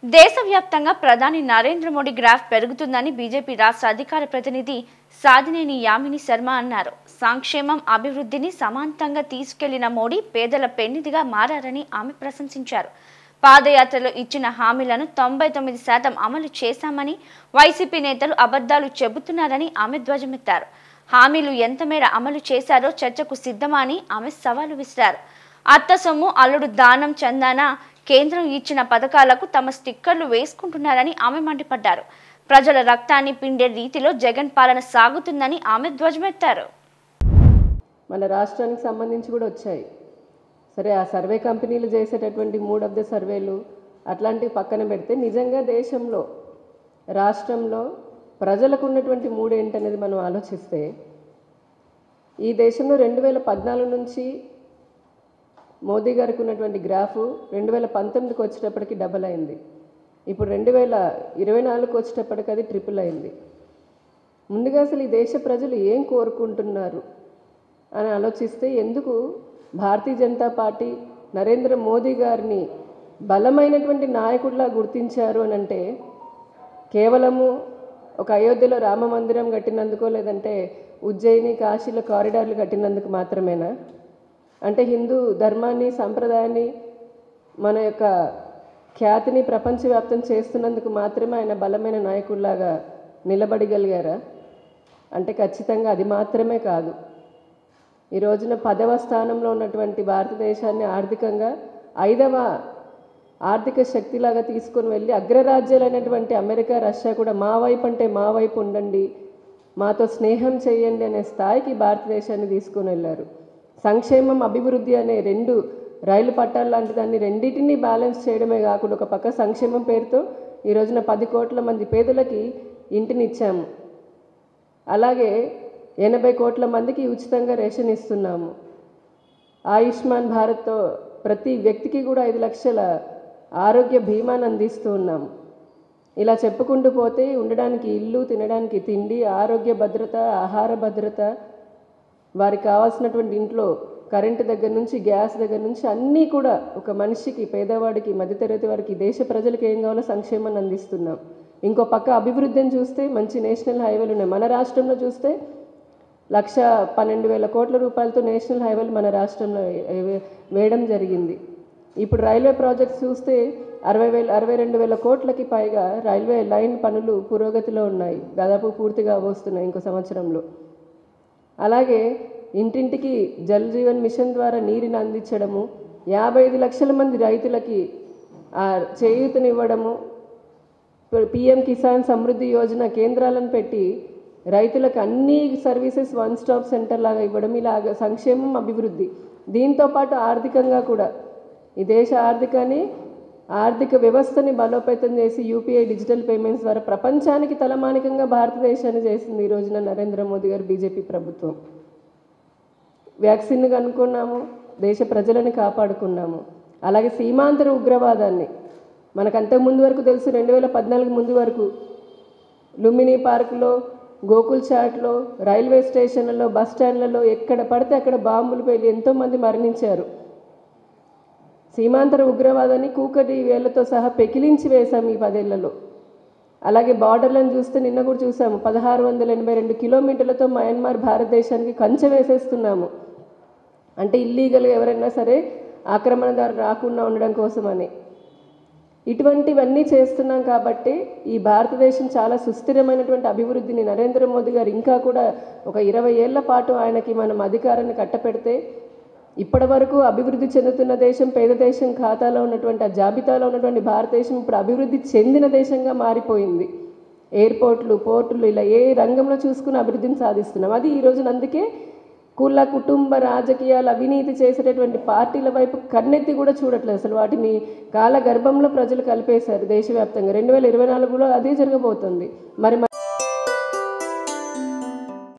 దేశవ్యాప్తంగా ప్రధాని నరేంద్ర మోడీ గ్రాఫ్ పెరుగుతుందని బీజేపీ రాష్ట్ర అధికార ప్రతినిధి సాదినేని యామిని శర్మ అన్నారు సంక్షేమం అభివృద్ధిని సమాంతంగా తీసుకెళ్లిన మోడీ పేదల పెన్నిదిగా మారారని ఆమె ప్రశంసించారు పాదయాత్రలో ఇచ్చిన హామీలను తొంభై తొమ్మిది శాతం అమలు చేశామని వైసీపీ నేతలు అబద్ధాలు చెబుతున్నారని ఆమె ధ్వజమెత్తారు హామీలు ఎంత మేర అమలు చేశారో చర్చకు సిద్ధమా అని ఆమె సవాలు విసిరారు అత్త సొమ్ము అల్లుడు దానం చందాన కేంద్రం ఇచ్చిన పథకాలకు తమ స్టిక్కర్లు వేసుకుంటున్నారని ఆమె మండిపడ్డారు ప్రజల రక్తాన్ని పిండే రీతిలో జగన్ పాలన సాగుతుందని ఆమె ధ్వజమెత్తారు మన రాష్ట్రానికి సంబంధించి కూడా వచ్చాయి సరే ఆ సర్వే కంపెనీలు చేసేటటువంటి మూడు ఆఫ్ ద సర్వేలు అట్లాంటివి పక్కన పెడితే నిజంగా దేశంలో రాష్ట్రంలో ప్రజలకు ఉన్నటువంటి మూడు ఏంటనేది మనం ఆలోచిస్తే ఈ దేశంలో రెండు వేల పద్నాలుగు నుంచి మోదీ గారికి ఉన్నటువంటి గ్రాఫ్ రెండు వేల పంతొమ్మిదికి వచ్చేటప్పటికి డబల్ అయింది ఇప్పుడు రెండు వేల ఇరవై నాలుగుకి వచ్చేటప్పటికి అది ట్రిపుల్ అయింది ముందుగా అసలు ఈ దేశ ప్రజలు ఏం కోరుకుంటున్నారు అని ఆలోచిస్తే ఎందుకు భారతీయ జనతా పార్టీ నరేంద్ర మోదీ గారిని బలమైనటువంటి నాయకుడిలా గుర్తించారు అని అంటే కేవలము ఒక అయోధ్యలో రామ మందిరం కట్టినందుకో లేదంటే ఉజ్జయిని కాశీలో కారిడార్లు కట్టినందుకు మాత్రమేనా అంటే హిందూ ధర్మాన్ని సంప్రదాయాన్ని మన యొక్క ఖ్యాతిని ప్రపంచవ్యాప్తం చేస్తున్నందుకు మాత్రమే ఆయన బలమైన నాయకుడిలాగా నిలబడగలిగారా అంటే ఖచ్చితంగా అది మాత్రమే కాదు ఈ రోజున పదవ స్థానంలో ఉన్నటువంటి భారతదేశాన్ని ఆర్థికంగా ఐదవ ఆర్థిక శక్తిలాగా తీసుకొని వెళ్ళి అగ్రరాజ్యాలైనటువంటి అమెరికా రష్యా కూడా మా వైపు అంటే మా వైపు ఉండండి మాతో స్నేహం చేయండి అనే స్థాయికి భారతదేశాన్ని తీసుకొని వెళ్ళారు సంక్షేమం అభివృద్ధి అనే రెండు రైలు పట్టాలు లాంటి దాన్ని రెండింటినీ బ్యాలెన్స్ చేయడమే కాకుండా ఒక పక్క సంక్షేమం పేరుతో ఈ రోజున పది కోట్ల మంది పేదలకి ఇంటిని ఇచ్చాము అలాగే ఎనభై కోట్ల మందికి ఉచితంగా రేషన్ ఇస్తున్నాము ఆయుష్మాన్ భారత్తో ప్రతి వ్యక్తికి కూడా ఐదు లక్షల ఆరోగ్య బీమాను అందిస్తూ ఉన్నాము ఇలా చెప్పుకుంటూ పోతే ఉండడానికి ఇల్లు తినడానికి తిండి ఆరోగ్య భద్రత ఆహార భద్రత వారికి కావాల్సినటువంటి ఇంట్లో కరెంటు దగ్గర నుంచి గ్యాస్ దగ్గర నుంచి అన్నీ కూడా ఒక మనిషికి పేదవాడికి మధ్యతరగతి వారికి దేశ ప్రజలకు ఏం కావాలో సంక్షేమాన్ని అందిస్తున్నాం ఇంకో పక్క అభివృద్ధిని చూస్తే మంచి నేషనల్ హైవేలు ఉన్నాయి మన రాష్ట్రంలో చూస్తే లక్ష పన్నెండు వేల కోట్ల రూపాయలతో నేషనల్ హైవేలు మన రాష్ట్రంలో వే- వేయడం జరిగింది ఇప్పుడు రైల్వే ప్రాజెక్ట్స్ చూస్తే అరవై వేల అరవై రెండు వేల కోట్లకి పైగా రైల్వే లైన్ పనులు పురోగతిలో ఉన్నాయి దాదాపు పూర్తిగా వస్తున్నాయి ఇంకో సంవత్సరంలో అలాగే ఇంటింటికి జల్ జీవన్ మిషన్ ద్వారా నీరుని అందించడము యాభై ఐదు లక్షల మంది రైతులకి ఆ చేయూతనివ్వడము పిఎం కిసాన్ సమృద్ధి యోజన కేంద్రాలను పెట్టి రైతులకు అన్ని సర్వీసెస్ వన్ స్టాప్ సెంటర్ లాగా ఇవ్వడం ఇలాగ సంక్షేమం అభివృద్ధి దీంతో పాటు ఆర్థికంగా కూడా ఈ దేశ ఆర్థికాన్ని ఆర్థిక వ్యవస్థని బలోపేతం చేసి యూపీఐ డిజిటల్ పేమెంట్స్ ద్వారా ప్రపంచానికి తలమానికంగా భారతదేశాన్ని చేసింది ఈ రోజున నరేంద్ర మోదీ గారు బీజేపీ ప్రభుత్వం వ్యాక్సిన్ కనుక్కున్నాము దేశ ప్రజలను కాపాడుకున్నాము అలాగే సీమాంతర ఉగ్రవాదాన్ని మనకు అంతకు ముందు వరకు తెలుసు రెండు వేల పద్నాలుగు ముందు వరకు లుంబిని పార్కులో గోకుల్ చాట్లో రైల్వే స్టేషన్లలో బస్ స్టాండ్లలో ఎక్కడ పడితే అక్కడ బాంబులు పేలి ఎంతోమంది మరణించారు సీమాంతర ఉగ్రవాదాన్ని కూకటి వేళ్లతో సహా పెకిలించి వేశాం ఈ పదేళ్లలో అలాగే బార్డర్లను చూస్తే నిన్న కూడా చూసాము పదహారు వందల ఎనభై రెండు కిలోమీటర్లతో మయన్మార్ భారతదేశానికి కంచె వేసేస్తున్నాము అంటే ఇల్లీగల్గా ఎవరైనా సరే ఆక్రమణదారు రాకుండా ఉండడం కోసమని ఇటువంటివన్నీ చేస్తున్నాం కాబట్టి ఈ భారతదేశం చాలా సుస్థిరమైనటువంటి అభివృద్ధిని నరేంద్ర మోదీ గారు ఇంకా కూడా ఒక ఇరవై ఏళ్ల పాటు ఆయనకి మనం అధికారాన్ని కట్టపెడితే ఇప్పటి వరకు అభివృద్ధి చెందుతున్న దేశం పేద దేశం ఖాతాలో ఉన్నటువంటి ఆ జాబితాలో ఉన్నటువంటి భారతదేశం ఇప్పుడు అభివృద్ధి చెందిన దేశంగా మారిపోయింది ఎయిర్పోర్ట్లు పోర్టులు ఇలా ఏ రంగంలో చూసుకుని అభివృద్ధిని సాధిస్తున్నాం అది ఈ రోజున అందుకే కుల కుటుంబ రాజకీయాలు అవినీతి చేసేటటువంటి పార్టీల వైపు కన్నెత్తి కూడా చూడట్లేదు అసలు వాటిని కాల గర్భంలో ప్రజలు కలిపేశారు దేశవ్యాప్తంగా రెండు వేల ఇరవై నాలుగులో అదే జరగబోతుంది మరి